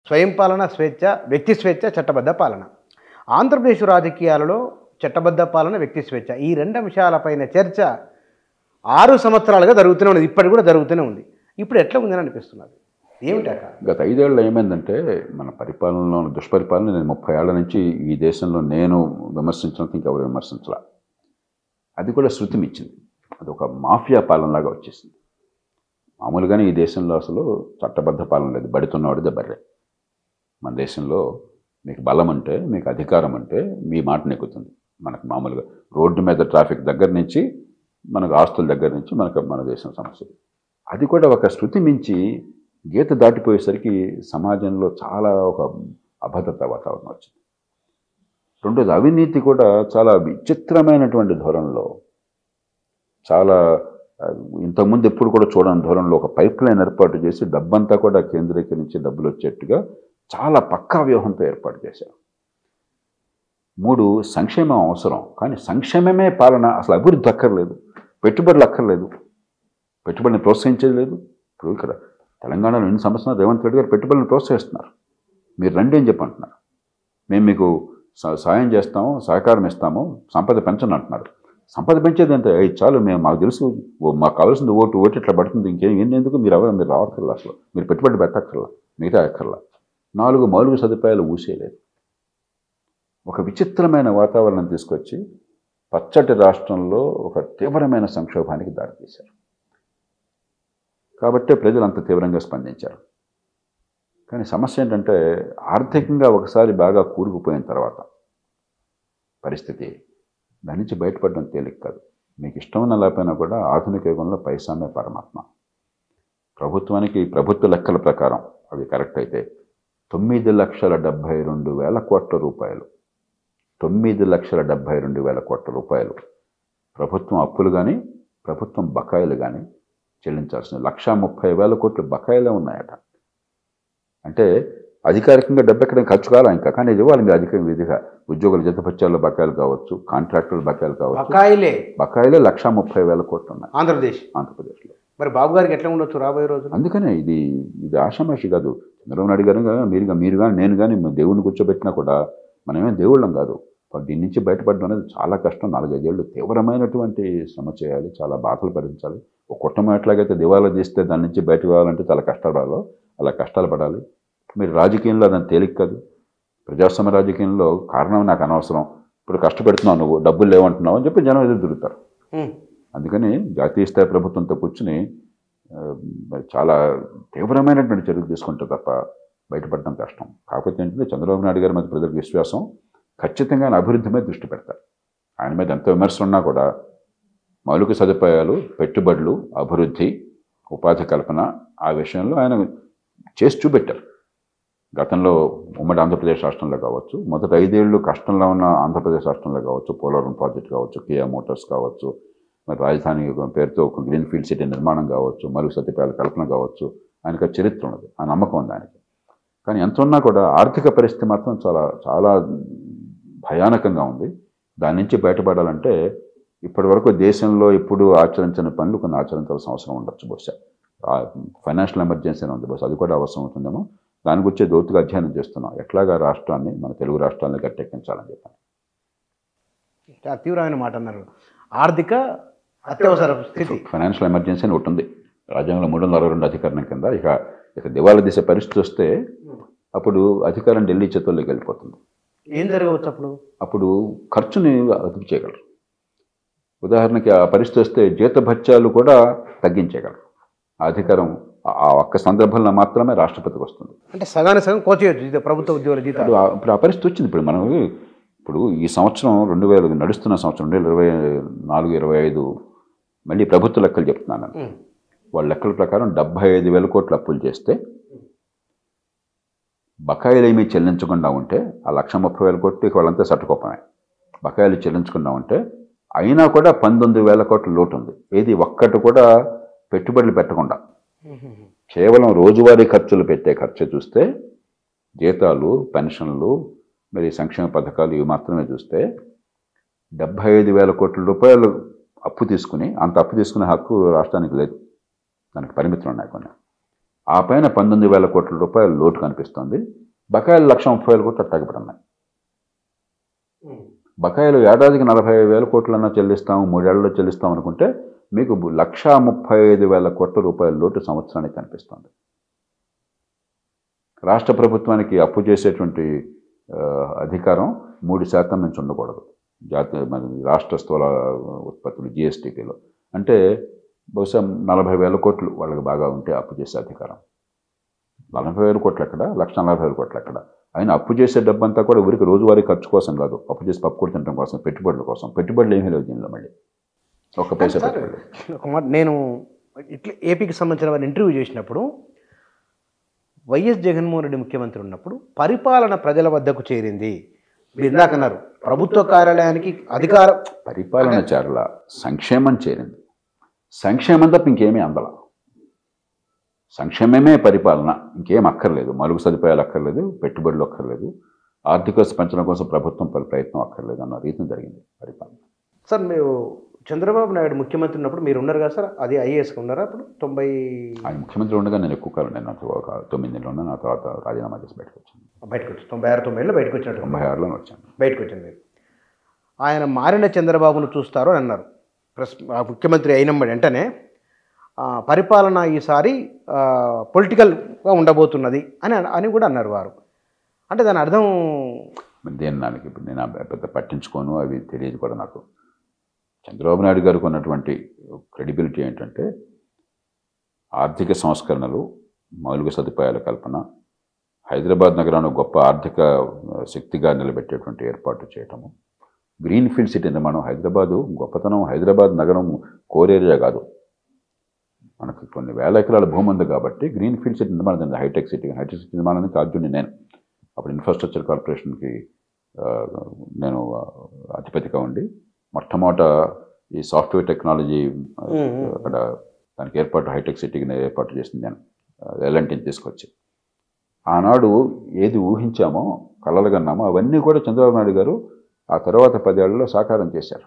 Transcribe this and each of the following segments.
స్వయం పాలన స్వేచ్ఛ వ్యక్తి స్వేచ్ఛ చట్టబద్ధ పాలన ఆంధ్రప్రదేశ్ రాజకీయాలలో చట్టబద్ధ పాలన వ్యక్తి స్వేచ్ఛ ఈ రెండు అంశాలపైన చర్చ ఆరు సంవత్సరాలుగా జరుగుతూనే ఉంది ఇప్పటికి కూడా జరుగుతూనే ఉంది ఇప్పుడు ఎట్లా ఉందని అనిపిస్తున్నది ఏమిటాక గత ఐదేళ్ళు ఏమైందంటే మన పరిపాలనలో ఉన్న దుష్పరిపాలన నేను ముప్పై ఏళ్ల నుంచి ఈ దేశంలో నేను విమర్శించినంత ఇంకెవరు విమర్శించాల అది కూడా శృతిని ఇచ్చింది అది ఒక మాఫియా పాలనలాగా వచ్చేసింది మామూలుగానే ఈ దేశంలో అసలు చట్టబద్ధ పాలన లేదు బడితున్నవాడిదే బర్రె మన దేశంలో మీకు బలం అంటే మీకు అధికారం అంటే మీ మాట నెక్కుతుంది మనకు మామూలుగా రోడ్డు మీద ట్రాఫిక్ దగ్గర నుంచి మనకు ఆస్తుల దగ్గర నుంచి మనకు మన దేశం సమస్యలు అది కూడా ఒక శృతి మించి గీత దాటిపోయేసరికి సమాజంలో చాలా ఒక అభద్రత వాతావరణం వచ్చింది రెండోది అవినీతి కూడా చాలా విచిత్రమైనటువంటి ధోరణిలో చాలా ఆ, ఇంతకుముందు ఎప్పుడు కూడా చూడని ధోరణిలో ఒక పైప్ లైన్ ఏర్పాటు చేసి డబ్బంతా కూడా కేంద్రీకరించి డబ్బులు వచ్చేట్టుగా చాలా పక్కా వ్యూహంతో ఏర్పాటు చేశారు మూడు సంక్షేమం అవసరం కానీ సంక్షేమమే పాలన అసలు అభివృద్ధి అక్కర్లేదు పెట్టుబడులు అక్కర్లేదు పెట్టుబడిని ప్రోత్సహించేది లేదు ఇప్పుడు ఇక్కడ తెలంగాణలో ఎన్ని సంవత్సరాలు రేవంత్ రెడ్డి గారు పెట్టుబడులను ప్రోత్సహిస్తున్నారు మీరు రండి అని చెప్పి అంటున్నారు మేము మీకు సా- సాయం చేస్తాము సహకారం ఇస్తాము సంపద పెంచండి అంటున్నారు సంపద పెంచేది అంతే "ఏయ్, చాలు మేము మాకు తెలుసు ఓ- మాకు కావాల్సింది ఓటు ఓటు ఇట్లా పడుతుంది ఇంకేం ఎన్ని ఎందుకు మీరు ఎవరు మీరు రావక్కర్లా అసలు మీరు పెట్టుబడి పెట్టక్కర్లా మిగతా ఎక్కర్లా నాలుగు మౌలిక సదుపాయాలు ఊసేయలేదు ఒక విచిత్రమైన వాతావరణం తీసుకొచ్చి పచ్చటి రాష్ట్రంలో ఒక తీవ్రమైన సంక్షోభానికి దారితీశారు కాబట్టే ప్రజలు అంత తీవ్రంగా స్పందించారు కానీ సమస్య ఏంటంటే ఆర్థికంగా ఒకసారి బాగా కూరుకుపోయిన తర్వాత పరిస్థితి దాని నుంచి బయటపడడం తేలిక కాదు మీకు ఇష్టమైన లేకపోయినా కూడా ఆధునిక యుగంలో పైసామే పరమాత్మ ప్రభుత్వానికి ప్రభుత్వ లెక్కల ప్రకారం అవి కరెక్ట్ అయితే తొమ్మిది లక్షల డెబ్భై రెండు వేల కోట్ల రూపాయలు తొమ్మిది లక్షల డెబ్భై రెండు వేల కోట్ల రూపాయలు ప్రభుత్వం అప్పులు కానీ ప్రభుత్వం బకాయిలు కానీ చెల్లించాల్సిన లక్షా ముప్పై వేల కోట్లు బకాయిలే ఉన్నాయట అంటే అధికారికంగా డబ్బు ఎక్కడ ఖర్చు కాలా ఇంకా కానీ ఇది ఇవ్వాలి మీరు అధిక విధిగా ఉద్యోగుల జతపత్యాల బకాయిలు కావచ్చు కాంట్రాక్టుల బకాయిలు కావచ్చు బకాయిలే బకాయిలే లక్షా ముప్పై వేల కోట్లు ఉన్నాయి ఆంధ్రప్రదేశ్ ఆంధ్రప్రదేశ్లో మరి బాబు గారికి ఎట్లా ఉండొచ్చు రాబోయే రోజులు అందుకనే ఇది ఇది ఆషామాషి కాదు చంద్రబాబు నాయుడు గారు కానీ మీరు మీరు కానీ నేను కానీ దేవుడిని కూర్చోబెట్టినా కూడా మనమేం దేవుళ్ళం కాదు దీని నుంచి బయటపడడం అనేది చాలా కష్టం నాలుగైదేళ్ళు తీవ్రమైనటువంటి శ్రమ చేయాలి చాలా బాధలు భరించాలి ఒక కుటుంబం ఎట్లాగైతే దివాలా తీస్తే దాని నుంచి బయటకు రావాలంటే చాలా కష్టపడాలో అలా కష్టాలు పడాలి మీరు రాజకీయంలో దాని తేలిక కాదు ప్రజాస్వామ్య రాజకీయంలో కారణం నాకు అనవసరం ఇప్పుడు కష్టపెడుతున్నావు నువ్వు డబ్బులు లేవంటున్నావు అని చెప్పి జనం ఎదురు తిరుగుతారు ఉమ్. అందుకని జాతీయ స్థాయి ప్రభుత్వంతో కూర్చుని ఆ, మరి చాలా తీవ్రమైనటువంటి చర్యలు తీసుకుంటే తప్ప బయటపడడం కష్టం కాకపోతే ఏంటంటే చంద్రబాబు నాయుడు గారి మీద ప్రజలకు విశ్వాసం ఖచ్చితంగా ఆయన అభివృద్ధి మీద దృష్టి పెడతారు ఆయన మీద ఎంత విమర్శలు ఉన్నా కూడా మౌలిక సదుపాయాలు పెట్టుబడులు అభివృద్ధి ఉపాధి కల్పన ఆ విషయంలో ఆయన చేసి చూపెట్టారు గతంలో ఉమ్మడి ఆంధ్రప్రదేశ్ రాష్ట్రంలో కావచ్చు మొదటి ఐదేళ్లు కష్టంలో ఉన్న ఆంధ్రప్రదేశ్ రాష్ట్రంలో కావచ్చు పోలవరం ప్రాజెక్ట్ కావచ్చు కియా మోటార్స్ కావచ్చు మరి రాజధాని ఒక పేరుతో ఒక గ్రీన్ ఫీల్డ్ సిటీ నిర్మాణం కావచ్చు మరుగు సత్యపాయాల కల్పన కావచ్చు ఆయనకు ఆ చరిత్ర ఉన్నది ఆ నమ్మకం ఉంది ఆయనకి కానీ ఎంత ఉన్నా కూడా ఆర్థిక పరిస్థితి మాత్రం చాలా చాలా భయానకంగా ఉంది దాని నుంచి బయటపడాలంటే ఇప్పటి వరకు దేశంలో ఇప్పుడు ఆచరించిన పనులు కొన్ని ఆచరించాల్సిన అవసరం ఉండొచ్చు బహుశా ఫైనాన్షియల్ ఎమర్జెన్సీ అని ఉంది బహుశా అది కూడా అవసరం అవుతుందేమో దాని గురించి లోతుగా అధ్యయనం చేస్తున్నాం ఎట్లాగా రాష్ట్రాన్ని మన తెలుగు రాష్ట్రాన్ని గట్టెక్కించాలని చెప్పాను చాలా తీవ్రమైన మాట అన్నారు ఆర్థిక అత్యవసర స్థితి ఫైనాన్షియల్ ఎమర్జెన్సీ అని ఒకటి ఉంది రాజ్యాంగంలో మూడు వందల అరవై రెండు అధికరణం కింద ఇక ఇక దివాళా దిశ పరిస్థితి వస్తే అప్పుడు అధికారం ఢిల్లీ చేతుల్లోకి వెళ్ళిపోతుంది ఏం జరగవచ్చు అప్పుడు అప్పుడు ఖర్చుని అదుపు చేయగలరు ఉదాహరణకి ఆ పరిస్థితి వస్తే జీతభత్యాలు కూడా తగ్గించేయగలరు ఆ అధికారం ఆ- ఆ ఒక్క సందర్భంలో మాత్రమే రాష్ట్రపతికి వస్తుంది అంటే సగానికి సగం కోచేయచ్చు ఇది ప్రభుత్వ ఉద్యోగుల జీతాలు ఇప్పుడు ఆ- ఇప్పుడు ఆ పరిస్థితి వచ్చింది ఇప్పుడు మనం ఇప్పుడు ఈ సంవత్సరం రెండు వేల నడుస్తున్న సంవత్సరం రెండు వేల ఇరవై నాలుగు ఇరవై ఐదు మళ్ళీ ప్రభుత్వ లెక్కలు చెప్తున్నాను నేను. ఉమ్. వాళ్ళ లెక్కల ప్రకారం డెబ్బై ఐదు వేల కోట్లు అప్పులు చేస్తే బకాయిలు ఏమీ చెల్లించకుండా ఉంటే ఆ లక్ష ముప్పై వేల కోట్లు ఇక వాళ్ళంతా సట్టుకోపమే బకాయిలు చెల్లించకుండా ఉంటే అయినా కూడా పంతొమ్మిది వేల కోట్ల లోటు ఉంది ఏది ఒక్కటి కూడా పెట్టుబడులు పెట్టకుండా కేవలం రోజువారీ ఖర్చులు పెట్టే ఖర్చు చూస్తే జీతాలు పెన్షన్లు మరి సంక్షేమ పథకాలు ఇవి మాత్రమే చూస్తే డెబ్భై ఐదు వేల కోట్ల రూపాయలు అప్పు తీసుకుని అంత అప్పు తీసుకునే హక్కు రాష్ట్రానికి లేదు దానికి పరిమితులు ఉన్నాయి కొన్ని ఆ పైన పంతొమ్మిది వేల కోట్ల రూపాయల లోటు కనిపిస్తుంది బకాయిలు లక్ష ముప్పై వేల కోట్లు అట్టగపడున్నాయి బకాయిలు ఏడాదికి నలభై వేల కోట్లన్నా చెల్లిస్తాము మూడేళ్లలో చెల్లిస్తాం అనుకుంటే మీకు లక్ష ముప్పై ఐదు వేల కోట్ల రూపాయల లోటు సంవత్సరానికి కనిపిస్తుంది రాష్ట్ర ప్రభుత్వానికి అప్పు చేసేటువంటి ఆ, అధికారం మూడు శాతం నుంచి ఉండకూడదు జాతీయ మన రాష్ట్ర స్థూల ఉత్పత్తులు జిఎస్టీపీలో అంటే బహుశా నలభై వేల కోట్లు వాళ్ళకి బాగా ఉంటే అప్పు చేసే అధికారం నలభై వేల కోట్లు ఎక్కడ లక్ష నలభై వేల కోట్లు ఎక్కడ ఆయన అప్పు చేసే డబ్బంతా కూడా ఊరికి రోజువారీ ఖర్చు కోసం కాదు అప్పు చేసి పప్పు కూడా తినడం కోసం పెట్టుబడుల కోసం పెట్టుబడులు ఏమీ లేవు దీనిలో మళ్ళీ ఒక్క పైసా సార్, పెట్టుబడి ఒక మాట నేను ఇట్లా ఏపీకి సంబంధించిన వారిని ఇంటర్వ్యూ చేసినప్పుడు వైఎస్ జగన్మోహన్ రెడ్డి ముఖ్యమంత్రి ఉన్నప్పుడు పరిపాలన ప్రజల వద్దకు చేరింది మీరు ఇందాక అన్నారు ప్రభుత్వ కార్యాలయానికి అధికారం పరిపాలన చేరల సంక్షేమం చేరింది సంక్షేమం తప్ప ఇంకేమీ అందల సంక్షేమమే పరిపాలన ఇంకేం అక్కర్లేదు మలుగు సదుపాయాలు అక్కర్లేదు పెట్టుబడులు అక్కర్లేదు ఆర్థిక పెంచడం కోసం ప్రభుత్వం పలు ప్రయత్నం అక్కర్లేదు అన్న రీతిని జరిగింది పరిపాలన సార్ మీరు చంద్రబాబు నాయుడు ముఖ్యమంత్రి ఉన్నప్పుడు మీరు ఉన్నారు కదా సార్ అది ఐఏఎస్కి ఉన్నారా అప్పుడు తొంభై ఆయన ముఖ్యమంత్రి ఉండగా నేను ఎక్కువ కాలం నేను ఒక తొమ్మిది నెలలు ఉన్నా నా తర్వాత రాజీనామా చేసి బయటకు వచ్చాను బయటకు వచ్చి తొంభై ఆరు తొంభై ఏళ్ళు బయటకు వచ్చినట్టు తొంభై ఆరులో వచ్చాను బయటకు వచ్చింది మీరు ఆయన మారిన చంద్రబాబును చూస్తారు అని అన్నారు ప్రెస్ ఆ ముఖ్యమంత్రి అయిన వెంటనే ఆ, పరిపాలన ఈసారి పొలిటికల్గా ఉండబోతున్నది అని అని కూడా అన్నారు వారు అంటే దాని అర్థం మరి దేని దానికి ఇప్పుడు నేను ఆ పెద్ద పట్టించుకోను అవి తెలియదు కూడా నాకు చంద్రబాబు నాయుడు గారికి ఉన్నటువంటి క్రెడిబిలిటీ ఏంటంటే ఆర్థిక సంస్కరణలు మౌలిక సదుపాయాల కల్పన హైదరాబాద్ నగరాన్ని గొప్ప ఆర్థిక ఆ, శక్తిగా నిలబెట్టేటువంటి ఏర్పాటు చేయటము గ్రీన్ ఫీల్డ్ సిటీ నిర్మాణం హైదరాబాదు గొప్పతనం హైదరాబాద్ నగరం కోర్ ఏరియా కాదు మనకు కొన్ని వేల ఎకరాల భూమి ఉంది కాబట్టి గ్రీన్ ఫీల్డ్ సిటీ నిర్మాణం జరిగింది హైటెక్ సిటీ హైటెక్ సిటీ నిర్మాణానికి అర్జున్ని నేను అప్పుడు ఇన్ఫ్రాస్ట్రక్చర్ కార్పొరేషన్కి ఆ, నేను ఆ, అధిపతిగా ఉండి మొట్టమొదట ఈ సాఫ్ట్వేర్ టెక్నాలజీ ఆ, అక్కడ దానికి ఏర్పాటు హైటెక్ సిటీకి నేను ఏర్పాటు చేసింది నేను ఎల్ఎన్టీని తీసుకొచ్చి ఆనాడు ఏది ఊహించామో కలలు కన్నామో అవన్నీ కూడా చంద్రబాబు నాయుడు గారు ఆ తర్వాత పదేళ్లలో సాకారం చేశారు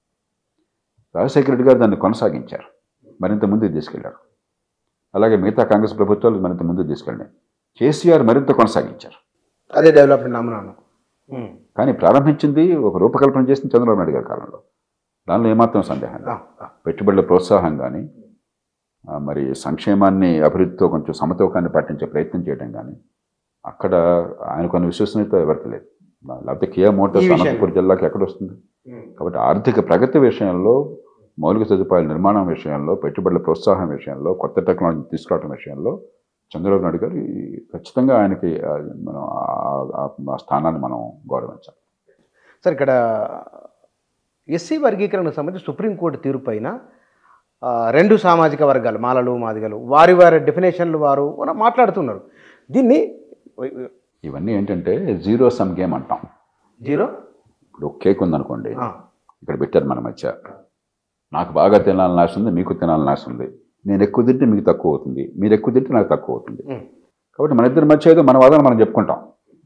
రాజశేఖర రెడ్డి గారు దాన్ని కొనసాగించారు మరింత ముందుకు తీసుకెళ్లారు అలాగే మిగతా కాంగ్రెస్ ప్రభుత్వాలు మరింత ముందుకు తీసుకెళ్ళినాయి కేసీఆర్ మరింత కొనసాగించారు అదే డెవలప్మెంట్ నమ్మునాను ఉమ్. కానీ ప్రారంభించింది ఒక రూపకల్పన చేసింది చంద్రబాబు నాయుడు గారి కాలంలో దానిలో ఏమాత్రం సందేహం లేదు. ఆ, ఆ. పెట్టుబడుల ప్రోత్సాహం కానీ ఆ, మరి సంక్షేమాన్ని అభివృద్ధితో కొంచెం సమతూకాన్ని పాటించే ప్రయత్నం చేయడం కానీ అక్కడ ఆయన కొన్ని విశ్వసనీయత ఎవరికి లేదు లేకపోతే కియా మోటార్స్ ఈ విషయంలో. అనంతపురం జిల్లాకి ఎక్కడ వస్తుంది ఉమ్. కాబట్టి ఆర్థిక ప్రగతి విషయంలో మౌలిక సదుపాయాల నిర్మాణం విషయంలో పెట్టుబడుల ప్రోత్సాహం విషయంలో కొత్త టెక్నాలజీ తీసుకురావడం విషయంలో చంద్రబాబు నాయుడు గారు ఈ- ఖచ్చితంగా ఆయనకి ఆ, మనం ఆ- ఆ- ఆ స్థానాన్ని మనం గౌరవించాలి సార్ ఇక్కడ ఎస్సీ వర్గీకరణకు సంబంధించి సుప్రీంకోర్టు తీర్పు పైన ఆ, రెండు సామాజిక వర్గాలు మాలలు మాదిగలు వారి వారి డెఫినేషన్లు వారు కూడా మాట్లాడుతున్నారు దీన్ని ఇవన్నీ ఏంటంటే జీరో సమ్ గేమ్ అంటాం జీరో ఇప్పుడు ఒక కేక్ ఉందనుకోండి ఆ, ఇక్కడ పెట్టారు మన మధ్య నాకు బాగా తినాలని ఆశ ఉంది మీకు తినాలని ఆశ ఉంది నేను ఎక్కువ తింటే మీకు తక్కువ అవుతుంది మీరు ఎక్కువ తింటే నాకు తక్కువ అవుతుంది ఉమ్. కాబట్టి మన ఇద్దరి మధ్య ఏదో మన వాదన మనం చెప్పుకుంటాం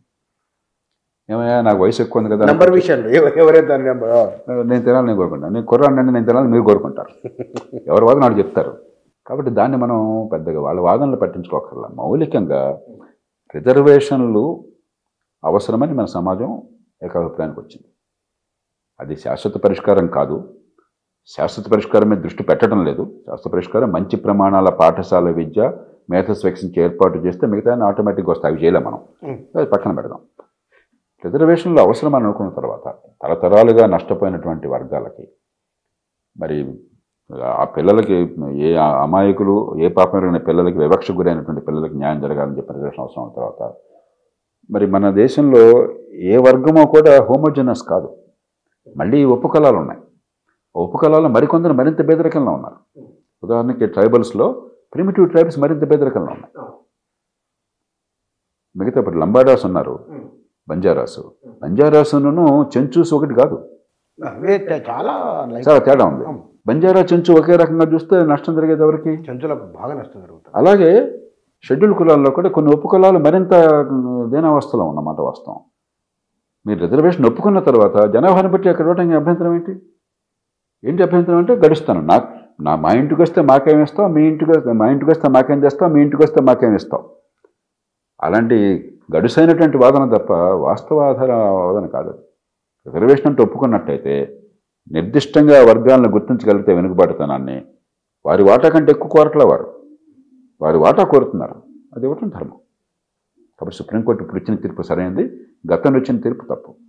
ఏమయ్యా నాకు వయసు ఎక్కువ ఉంది కదా నంబర్ విషయాలు ఎవ- ఎవరైతే దాని నెంబర్ ఆ. నేను తినాలని నేను కోరుకుంటాను నేను కుర్రాడిని నేను తినాలని మీరు కోరుకుంటారు ఎవరి వాదన వాళ్ళు చెప్తారు కాబట్టి దాన్ని మనం పెద్దగా వాళ్ళ వాదనలు పట్టించుకోకర్లా మౌలికంగా రిజర్వేషన్లు అవసరమని మన సమాజం ఏకాభిప్రాయానికి వచ్చింది అది శాశ్వత పరిష్కారం కాదు శాశ్వత పరిష్కారం మీద దృష్టి పెట్టడం లేదు శాశ్వత పరిష్కారం మంచి ప్రమాణాల పాఠశాల విద్య మేథస్ వెక్సింగ్కి ఏర్పాటు చేస్తే మిగతా ఆటోమేటిక్గా వస్తాయి అవి చేయలేం మనం ఉమ్. అది పక్కన పెడదాం రిజర్వేషన్లు అవసరం అని అనుకున్న తర్వాత తరతరాలుగా నష్టపోయినటువంటి వర్గాలకి మరి ఆ పిల్లలకి ఏ అమాయకులు ఏ పాపం ఎరిగిన పిల్లలకి వివక్ష గురైనటువంటి పిల్లలకి న్యాయం జరగాలని చెప్పి రిజర్వేషన్ అవసరం అయిన తర్వాత మరి మన దేశంలో ఏ వర్గమో కూడా హోమోజనస్ కాదు మళ్ళీ ఉపకులాలు ఉన్నాయి ఆ ఉపకులాల్లో మరికొందరు మరింత పేదరికంలో ఉన్నారు ఉదాహరణకి ట్రైబల్స్లో ప్రిమిటివ్ ట్రైబ్స్ మరింత పేదరికంలో ఉన్నాయి మిగతా ఇప్పుడు లంబాడాస్ ఉన్నారు ఉమ్. బంజారాసు బంజారాసును చెంచూస్ ఒకటి కాదు అవే చ- చాలా లైక్ చాలా తేడా ఉంది బంజారా చెంచు ఒకే రకంగా చూస్తే నష్టం జరిగేది ఎవరికి చెంచులకు బాగా నష్టం జరుగుతుంది అలాగే షెడ్యూల్ కులాల్లో కూడా కొన్ని ఉపకులాలు మరింత దీనావస్థలో ఉన్నమాట వాస్తవం మీరు రిజర్వేషన్ ఒప్పుకున్న తర్వాత జనాభాని బట్టి అక్కడ ఇవ్వడానికి అభ్యంతరం ఏంటి ఏంటి అభ్యంతరం అంటే గడుస్తాను నాకు నా మా ఇంటికి వస్తే మాకేం ఇస్తావు మీ ఇంటికి వస్తే మా ఇంటికి వస్తే మాకేం చేస్తావు మీ ఇంటికి వస్తే మాకేం ఇస్తావు అలాంటి గడుసైనటువంటి వాదన తప్ప వాస్తవాధార వాదన కాదు రిజర్వేషన్ అంటే ఒప్పుకున్నట్టయితే నిర్దిష్టంగా వర్గాలను గుర్తించగలిగితే వెనుకబాటుతనాన్ని వారి వాటా కంటే ఎక్కువ కోరట్లే వారు వారి వాటా కోరుతున్నారు అది ఇవ్వటం ధర్మం కాబట్టి సుప్రీంకోర్టు ఇప్పుడు ఇచ్చిన తీర్పు సరైనది గతంలో ఇచ్చిన తీర్పు తప్పు